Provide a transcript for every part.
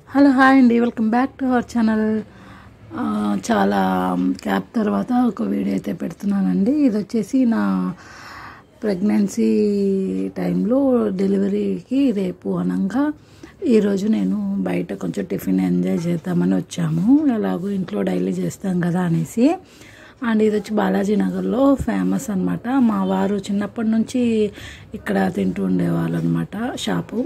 hello hi అండి welcome back to our channel చాలా gap తర్వాత ఒక వీడియో అయితే పెడుతున్నానండి ఇది వచ్చేసి నా ప్రెగ్నెన్సీ టైంలో డెలివరీకి రేపు అనగా ఈరోజు నేను బయట కొంచెం టిఫిన్ ఎంజాయ్ చేద్దామని వచ్చాము ఎలాగో ఇంట్లో డైలీ చేస్తాం కదా అనేసి అండ్ ఇది వచ్చి బాలాజీ నగర్లో ఫేమస్ అనమాట మా వారు చిన్నప్పటి నుంచి ఇక్కడ తింటూ ఉండేవాళ్ళు అనమాట షాపు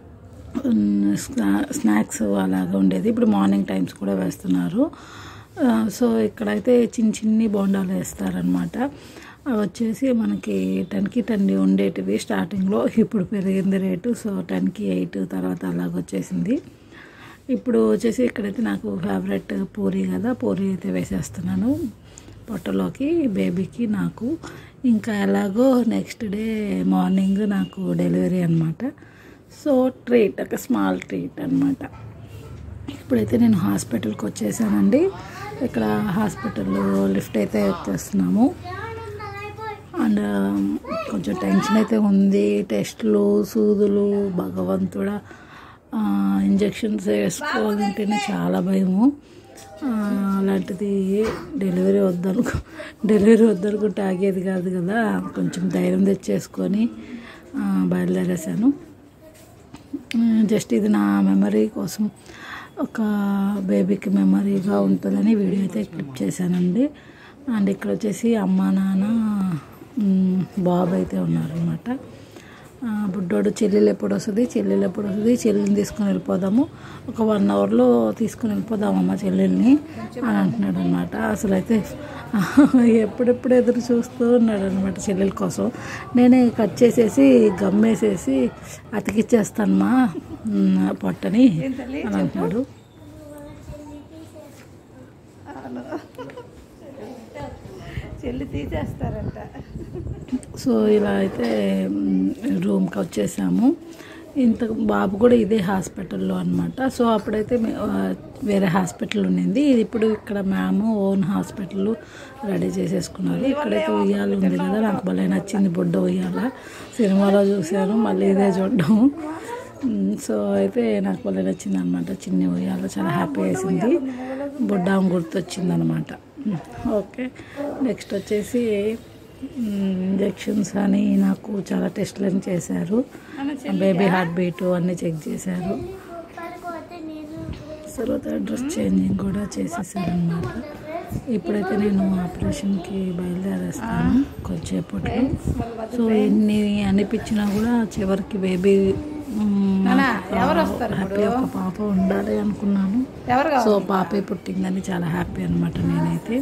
స్నా- స్నాక్స్ అలాగా ఉండేది ఇప్పుడు మార్నింగ్ టైమ్స్ కూడా వేస్తున్నారు ఆ, సో ఇక్కడైతే చిన్న చిన్ని బోండాలు వేస్తారనమాట అవి వచ్చేసి మనకి టెన్కి టెన్ ఉండేటివి స్టార్టింగ్లో ఇప్పుడు పెరిగింది రేటు సో టెన్కి ఎయిట్ తర్వాత అలాగ వచ్చేసింది ఇప్పుడు వచ్చేసి ఇక్కడైతే నాకు ఫేవరెట్ పూరి కదా పూరి అయితే వేసేస్తున్నాను పొట్టలోకి బేబీకి నాకు ఇంకా ఎలాగో నెక్స్ట్ డే మార్నింగ్ నాకు డెలివరీ అనమాట సో ట్రీట్ ఒక స్మాల్ ట్రీట్ అనమాట ఇప్పుడైతే నేను హాస్పిటల్కి వచ్చేసానండి ఇక్కడ హాస్పిటల్లో లిఫ్ట్ అయితే వచ్చేస్తున్నాము అండ్ కొంచెం టెన్షన్ అయితే ఉంది టెస్టులు సూదులు భగవంతుడా ఇంజెక్షన్స్ వేసుకోవాలంటేనే చాలా భయము ఆ, అలాంటిది డెలివరీ వద్దనుకో డెలివరీ వద్దనుకుంటే ఆగేది కాదు కదా కొంచెం ధైర్యం తెచ్చేసుకొని ఆ, బయలుదేరేసాను జస్ట్ ఇది నా మెమరీ కోసం ఒక బేబీకి మెమరీగా ఉంటుందని వీడియో అయితే క్లిప్ చేశానండి అండ్ ఇక్కడ వచ్చేసి అమ్మ నాన్న మ్, బాబు అయితే ఉన్నారనమాట బుడ్డోడు చెల్లెలు ఎప్పుడు వస్తుంది చెల్లెలు ఎప్పుడు వస్తుంది చెల్లెల్ని తీసుకొని వెళ్ళిపోదాము ఒక వన్ అవర్లో తీసుకొని వెళ్ళిపోదామమ్మ చెల్లెల్ని అని అంటున్నాడు అనమాట అసలు అయితే ఎప్పుడెప్పుడు ఎదురు చూస్తూ ఉన్నాడు అనమాట చెల్లెల కోసం నేనే కట్ చేసేసి గమ్మేసేసి అతికిచ్చేస్తానమ్మా మ్, పొట్టని అని అంటున్నాడు చెల్లి తీసేస్తారంట సో ఇలా అయితే మ్, రూమ్కి వచ్చేసాము ఇంత బాబు కూడా ఇదే హాస్పిటల్లో అనమాట సో అప్పుడైతే మే- ఆ, వేరే హాస్పిటల్ ఉండింది ఇది ఇప్పుడు ఇక్కడ మ్యామ్ ఓన్ హాస్పిటల్ రెడీ చేసేసుకున్నారు ఇక్కడైతే ఉయ్యాల ఉంది కదా నాకు భలే నచ్చింది బుడ్డ ఉయ్యాల సినిమాలో చూశాను మళ్ళీ ఇదే చూడడం మ్, సో అయితే నాకు భలే నచ్చింది అనమాట చిన్న ఉయ్యాల చాలా హ్యాపీ వేసింది బుడ్డ గుర్తొచ్చింది అనమాట ఓకే నెక్స్ట్ వచ్చేసి ఇంజెక్షన్స్ అని నాకు చాలా టెస్ట్లు అని చేశారు బేబీ హార్ట్ బీట్ అన్నీ చెక్ చేశారు తర్వాత డ్రెస్ చేంజింగ్ కూడా చేసేసారనమాట ఇప్పుడైతే నేను ఆపరేషన్కి బయలుదేరేస్తాను కొంచెంసేపట్లో సో ఎన్ని అనిపించినా కూడా చివరికి బేబీ ఎవరు వస్తారు హ్యాపీ ఒక పాప ఉండాలి అనుకున్నాను ఎవరు సో పాపే పుట్టిందని చాలా హ్యాపీ అనమాట నేనైతే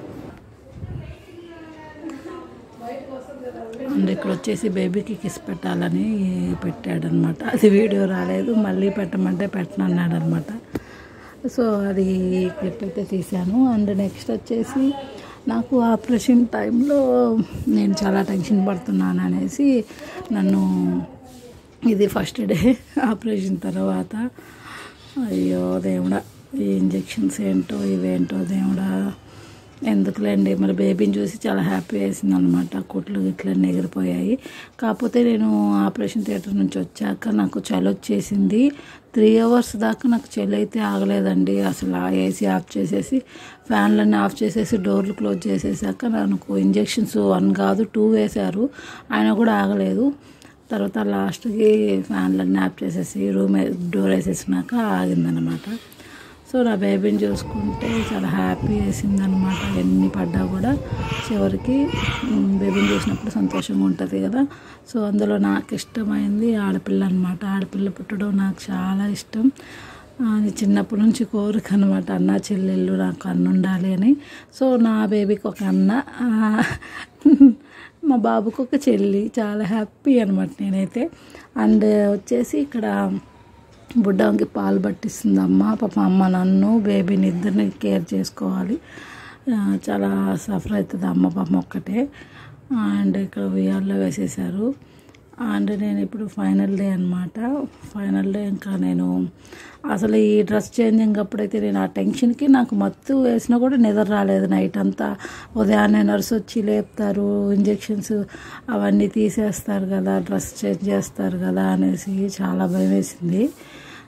అండ్ ఇక్కడ వచ్చేసి బేబీకి కిస్ పెట్టాలని పెట్టాడనమాట అది వీడియో రాలేదు మళ్ళీ పెట్టమంటే పెట్టనన్నాడు అనమాట సో అది క్లిప్ అయితే తీశాను అండ్ నెక్స్ట్ వచ్చేసి నాకు ఆపరేషన్ టైంలో నేను చాలా టెన్షన్ పడుతున్నాను అనేసి నన్ను ఇది ఫస్ట్ డే ఆపరేషన్ తర్వాత అయ్యో దేవుడా ఈ ఇంజెక్షన్స్ ఏంటో ఇవేంటో దేవుడా ఎందుకులేండి మరి బేబీని చూసి చాలా హ్యాపీ వేసింది అనమాట కుట్లు గిట్లన్నీ ఎగిరిపోయాయి కాకపోతే నేను ఆపరేషన్ థియేటర్ నుంచి వచ్చాక నాకు చలి వచ్చేసింది త్రీ అవర్స్ దాకా నాకు చలి అయితే ఆగలేదండి అసలు ఆ ఏసీ ఆఫ్ చేసేసి ఫ్యాన్లన్నీ ఆఫ్ చేసేసి డోర్లు క్లోజ్ చేసేసాక నాకు ఇంజెక్షన్స్ వన్ కాదు టూ వేశారు ఆయన కూడా ఆగలేదు తర్వాత లాస్ట్కి ఫ్యాన్లన్నీ ఆఫ్ చేసేసి రూమ్ డోర్ వేసేసినాక ఆగిందనమాట సో నా బేబీని చూసుకుంటే చాలా హ్యాపీ వేసిందనమాట ఎన్ని పడ్డా కూడా చివరికి మ్, బేబీని చూసినప్పుడు సంతోషంగా ఉంటుంది కదా సో అందులో నాకు ఇష్టమైంది ఆడపిల్ల అనమాట ఆడపిల్ల పుట్టడం నాకు చాలా ఇష్టం ఆ, అది చిన్నప్పటి నుంచి కోరిక అనమాట అన్న చెల్లెళ్ళు నాకు అన్న ఉండాలి అని సో నా బేబీకి ఒక అన్న ఆ, మా బాబుకి ఒక చెల్లి చాలా హ్యాపీ అనమాట నేనైతే అండ్ వచ్చేసి ఇక్కడ బుడ్డంకి పాలు పట్టిస్తుంది అమ్మ పాప అమ్మ నన్ను బేబీని ఇద్దరిని కేర్ చేసుకోవాలి ఆ, చాలా సఫర్ అవుతుంది అమ్మ పాపం ఒక్కటే అండ్ ఇక్కడ ఉయ్యాల్లో వేసేసారు అండ్ నేను ఇప్పుడు ఫైనల్ డే అనమాట ఫైనల్ డే ఇంకా నేను అసలు ఈ డ్రెస్ చేంజింగ్ అప్పుడైతే నేను ఆ టెన్షన్కి నాకు మత్తు వేసినా కూడా నిద్ర రాలేదు నైట్ అంతా ఉదయాన్నే నర్సు వచ్చి లేపుతారు ఇంజెక్షన్స్ అవన్నీ తీసేస్తారు కదా డ్రెస్ చేంజ్ చేస్తారు కదా అనేసి చాలా భయం వేసింది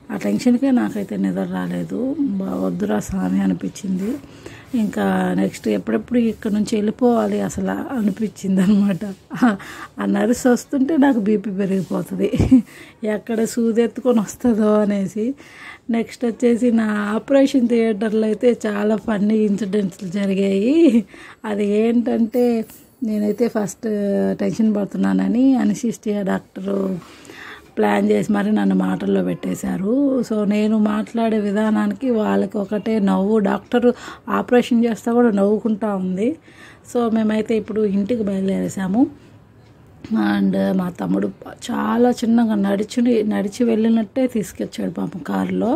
ఆ టెన్షన్కే నాకైతే నిద్ర రాలేదు బా- వద్దురా స్వామి అనిపించింది ఇంకా నెక్స్ట్ ఎప్పుడెప్పుడు ఇక్కడ నుంచి వెళ్ళిపోవాలి అసలు అనిపించింది అనమాట ఆ నర్స్ వస్తుంటే నాకు బీపీ పెరిగిపోతుంది ఎక్కడ సూది ఎత్తుకొని వస్తుందో అనేసి నెక్స్ట్ వచ్చేసి నా ఆపరేషన్ థియేటర్లో అయితే చాలా ఫన్నీ ఇన్సిడెంట్స్ జరిగాయి అది ఏంటంటే నేనైతే ఫస్ట్ టెన్షన్ పడుతున్నానని అనిసిస్టియా డాక్టరు ప్లాన్ చేసి మరి నన్ను మాటల్లో పెట్టేశారు సో నేను మాట్లాడే విధానానికి వాళ్ళకి ఒకటే నవ్వు డాక్టర్ ఆపరేషన్ చేస్తా కూడా నవ్వుకుంటా ఉంది సో మేమైతే ఇప్పుడు ఇంటికి బయలుదేరేసాము అండ్ మా తమ్ముడు చాలా చిన్నగా నడిచి నడిచి వెళ్ళినట్టే తీసుకొచ్చాడు పాపం కారులో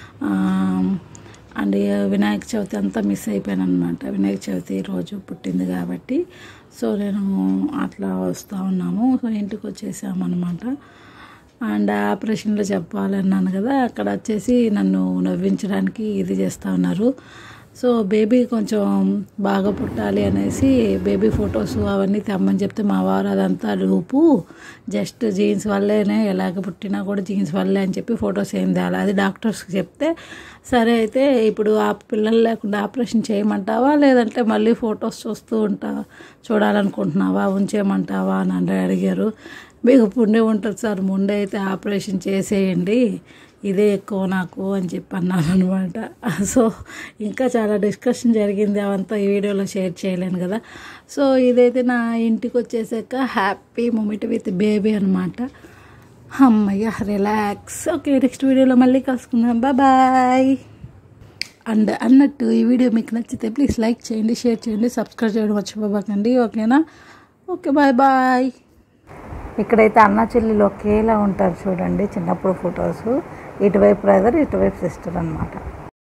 అండ్ వినాయక చవితి అంతా మిస్ అయిపోయాను అనమాట వినాయక చవితి రోజు పుట్టింది కాబట్టి సో నేను అట్లా వస్తూ ఉన్నాము సో ఇంటికి వచ్చేసాము అనమాట అండ్ ఆపరేషన్లో చెప్పాలన్నాను కదా అక్కడ వచ్చేసి నన్ను నవ్వించడానికి ఇది చేస్తూ ఉన్నారు సో బేబీ కొంచెం బాగా పుట్టాలి అనేసి బేబీ ఫొటోస్ అవన్నీ తెమ్మని చెప్తే మా వారు అదంతా లూపు జస్ట్ జీన్స్ వల్లేనే ఎలాగ పుట్టినా కూడా జీన్స్ వల్లే అని చెప్పి ఫొటోస్ ఏం తేవాలి అది డాక్టర్స్కి చెప్తే సరే అయితే ఇప్పుడు ఆ పిల్లలు లేకుండా ఆపరేషన్ చేయమంటావా లేదంటే మళ్ళీ ఫొటోస్ చూస్తూ ఉంటా చూడాలనుకుంటున్నావా ఉంచేయమంటావా అని అంటే అడిగారు మీకు పుండె ఉంటుంది సార్ ముందే అయితే ఆపరేషన్ చేసేయండి ఇదే ఎక్కువ నాకు అని చెప్పి అన్నాను అనమాట సో ఇంకా చాలా డిస్కషన్ జరిగింది అవంతా ఈ వీడియోలో షేర్ చేయలేను కదా సో ఇదైతే నా ఇంటికి వచ్చేసాక హ్యాపీ మూమెంట్ విత్ బేబీ అనమాట అమ్మయ్య రిలాక్స్ ఓకే నెక్స్ట్ వీడియోలో మళ్ళీ కలుసుకుందాం బాయ్ అండ్ అన్నట్టు ఈ వీడియో మీకు నచ్చితే ప్లీజ్ లైక్ చేయండి షేర్ చేయండి సబ్స్క్రైబ్ చేయడం మర్చిపోబాకండి ఓకేనా ఓకే బాయ్ బాయ్ ఇక్కడైతే అన్న చెల్లెలు ఒకేలా ఉంటారు చూడండి చిన్నప్పుడు ఫొటోస్ ఇటువైపు బ్రదర్ ఇటువైపు సిస్టర్ అనమాట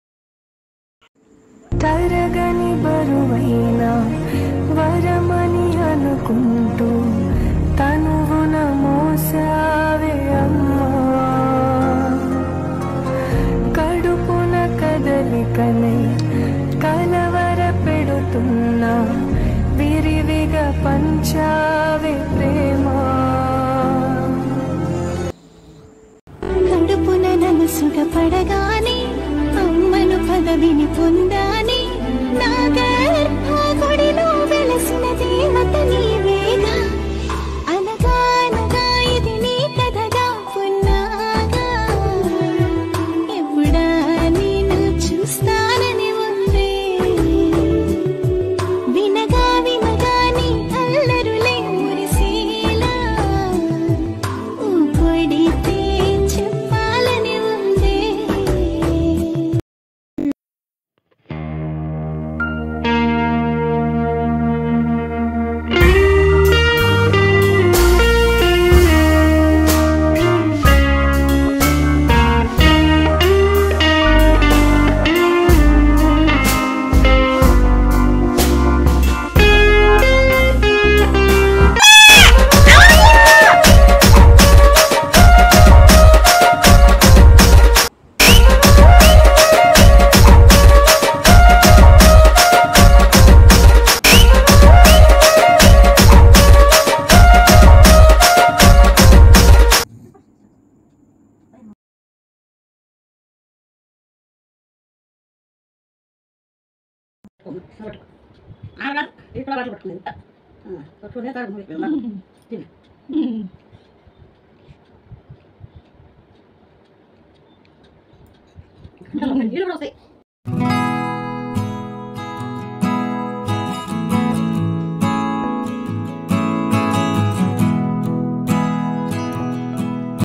తరగని బరువైన వరమని అనుకుంటూ తనువున మోసావే అమ్మా కడుపున కదలికనే కలవర పెడుతున్నా విరివిగా పంచావే ప్రేమ కడుపున నన్ను సుఖపడగానే అమ్మను పదవిని పొందాని నా గర్భగుడిలో వెలసిన దేవత నీవేగా అనగానగా ఇది నీ కథగా పున్నాగా ఎప్పుడా నేను చూస్తానని ఉందే వినగా వినగా నీ అల్లరులే మురిసేలా ఊపడితే చెప్పాలని ఉందే నీళ్ళు కూడా వస్తాయి